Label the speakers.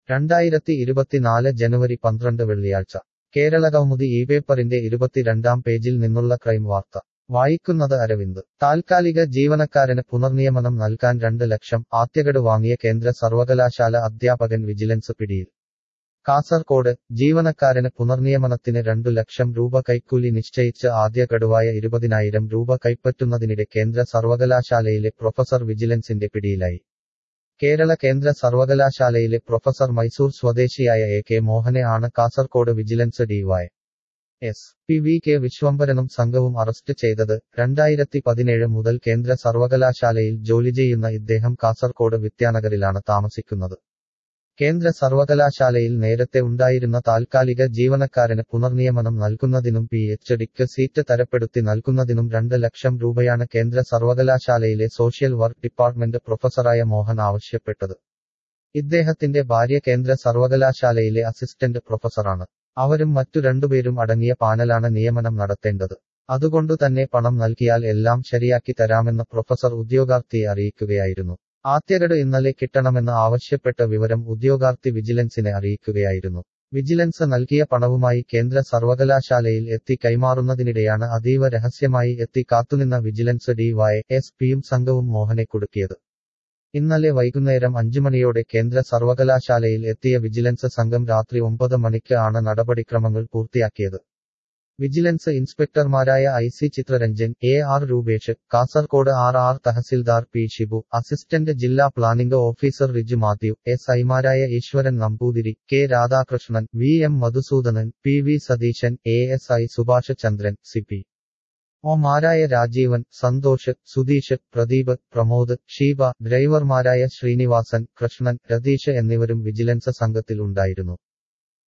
Speaker 1: രണ്ടായിരത്തി ഇരുപത്തിനാല് ജനുവരി പന്ത്രണ്ട് വെള്ളിയാഴ്ച കേരളകൗമുദി ഈ പേപ്പറിന്റെ ഇരുപത്തിരണ്ടാം പേജിൽ നിന്നുള്ള ക്രൈം വാർത്ത വായിക്കുന്നത് അരവിന്ദ് താൽക്കാലിക ജീവനക്കാരന് പുനർനിയമനം നൽകാൻ രണ്ട് ലക്ഷം ആദ്യഗഡു വാങ്ങിയ കേന്ദ്ര സർവകലാശാല അധ്യാപകൻ വിജിലൻസ് പിടിയിൽ കാസർകോട് ജീവനക്കാരന് പുനർനിയമനത്തിന് രണ്ടു ലക്ഷം രൂപ കൈക്കൂലി നിശ്ചയിച്ച് ആദ്യ ഗഡുവായ ഇരുപതിനായിരം രൂപ കൈപ്പറ്റുന്നതിനിടെ കേന്ദ്ര സർവകലാശാലയിലെ പ്രൊഫസർ വിജിലൻസിന്റെ പിടിയിലായി കേരള കേന്ദ്ര സർവകലാശാലയിലെ പ്രൊഫസർ മൈസൂർ സ്വദേശിയായ എ കെ മോഹനെ ആണ് Kasaragod vigilance D Y S P V K വിശ്വംഭരനും സംഘവും അറസ്റ്റ് ചെയ്തത് രണ്ടായിരത്തി പതിനേഴ് മുതൽ കേന്ദ്ര സർവകലാശാലയിൽ ജോലി ചെയ്യുന്ന ഇദ്ദേഹം കാസർകോട് വിദ്യാനഗറിലാണ് താമസിക്കുന്നത് കേന്ദ്ര സർവകലാശാലയിൽ നേരത്തെ ഉണ്ടായിരുന്ന താൽക്കാലിക ജീവനക്കാരന് പുനർനിയമനം നൽകുന്നതിനും പി എച്ച് ഡിക്ക് സീറ്റ് തരപ്പെടുത്തി നൽകുന്നതിനും രണ്ട് ലക്ഷം രൂപയാണ് കേന്ദ്ര സർവകലാശാലയിലെ സോഷ്യൽ വർക്ക് ഡിപ്പാർട്ട്മെന്റ് പ്രൊഫസറായ മോഹൻ ആവശ്യപ്പെട്ടത് ഇദ്ദേഹത്തിന്റെ ഭാര്യ കേന്ദ്ര സർവകലാശാലയിലെ അസിസ്റ്റന്റ് പ്രൊഫസറാണ് അവരും മറ്റു രണ്ടുപേരും അടങ്ങിയ പാനലാണ് നിയമനം നടത്തേണ്ടത് അതുകൊണ്ടു തന്നെ പണം നൽകിയാൽ എല്ലാം ശരിയാക്കി തരാമെന്ന് പ്രൊഫസർ ഉദ്യോഗാർത്ഥിയെ അറിയിക്കുകയായിരുന്നു ആദ്യഗഡു ഇന്നലെ കിട്ടണമെന്ന് ആവശ്യപ്പെട്ട വിവരം ഉദ്യോഗാർത്ഥി വിജിലൻസിനെ അറിയിക്കുകയായിരുന്നു വിജിലൻസ് നൽകിയ പണവുമായി കേന്ദ്ര സർവകലാശാലയിൽ എത്തി കൈമാറുന്നതിനിടെയാണ് അതീവ രഹസ്യമായി എത്തി കാത്തുനിന്ന വിജിലൻസ് ഡിവൈ എസ് പിയും സംഘവും മോഹനെ കുടുക്കിയത് ഇന്നലെ വൈകുന്നേരം അഞ്ചുമണിയോടെ കേന്ദ്ര സർവകലാശാലയിൽ എത്തിയ വിജിലൻസ് സംഘം രാത്രി ഒമ്പത് മണിക്ക് ആണ് നടപടിക്രമങ്ങൾ പൂർത്തിയാക്കിയത് വിജിലൻസ് ഇൻസ്പെക്ടർമാരായ I C Chitraranjan A R Rupesh Kasaragod R R tahsildar P Shibu assistant ജില്ലാ planning officer Riju Mathew S ഐമാരായ Eswaran Namboothiri K Radhakrishnan V M Madhusoodanan P V Satheesan A S I Subhash Chandran C P ഒമാരായ രാജീവൻ സന്തോഷ് സുധീഷ് പ്രദീപ് പ്രമോദ് ഷീബ ഡ്രൈവർമാരായ ശ്രീനിവാസൻ കൃഷ്ണൻ രതീഷ് എന്നിവരും വിജിലൻസ് സംഘത്തിൽ ഉണ്ടായിരുന്നു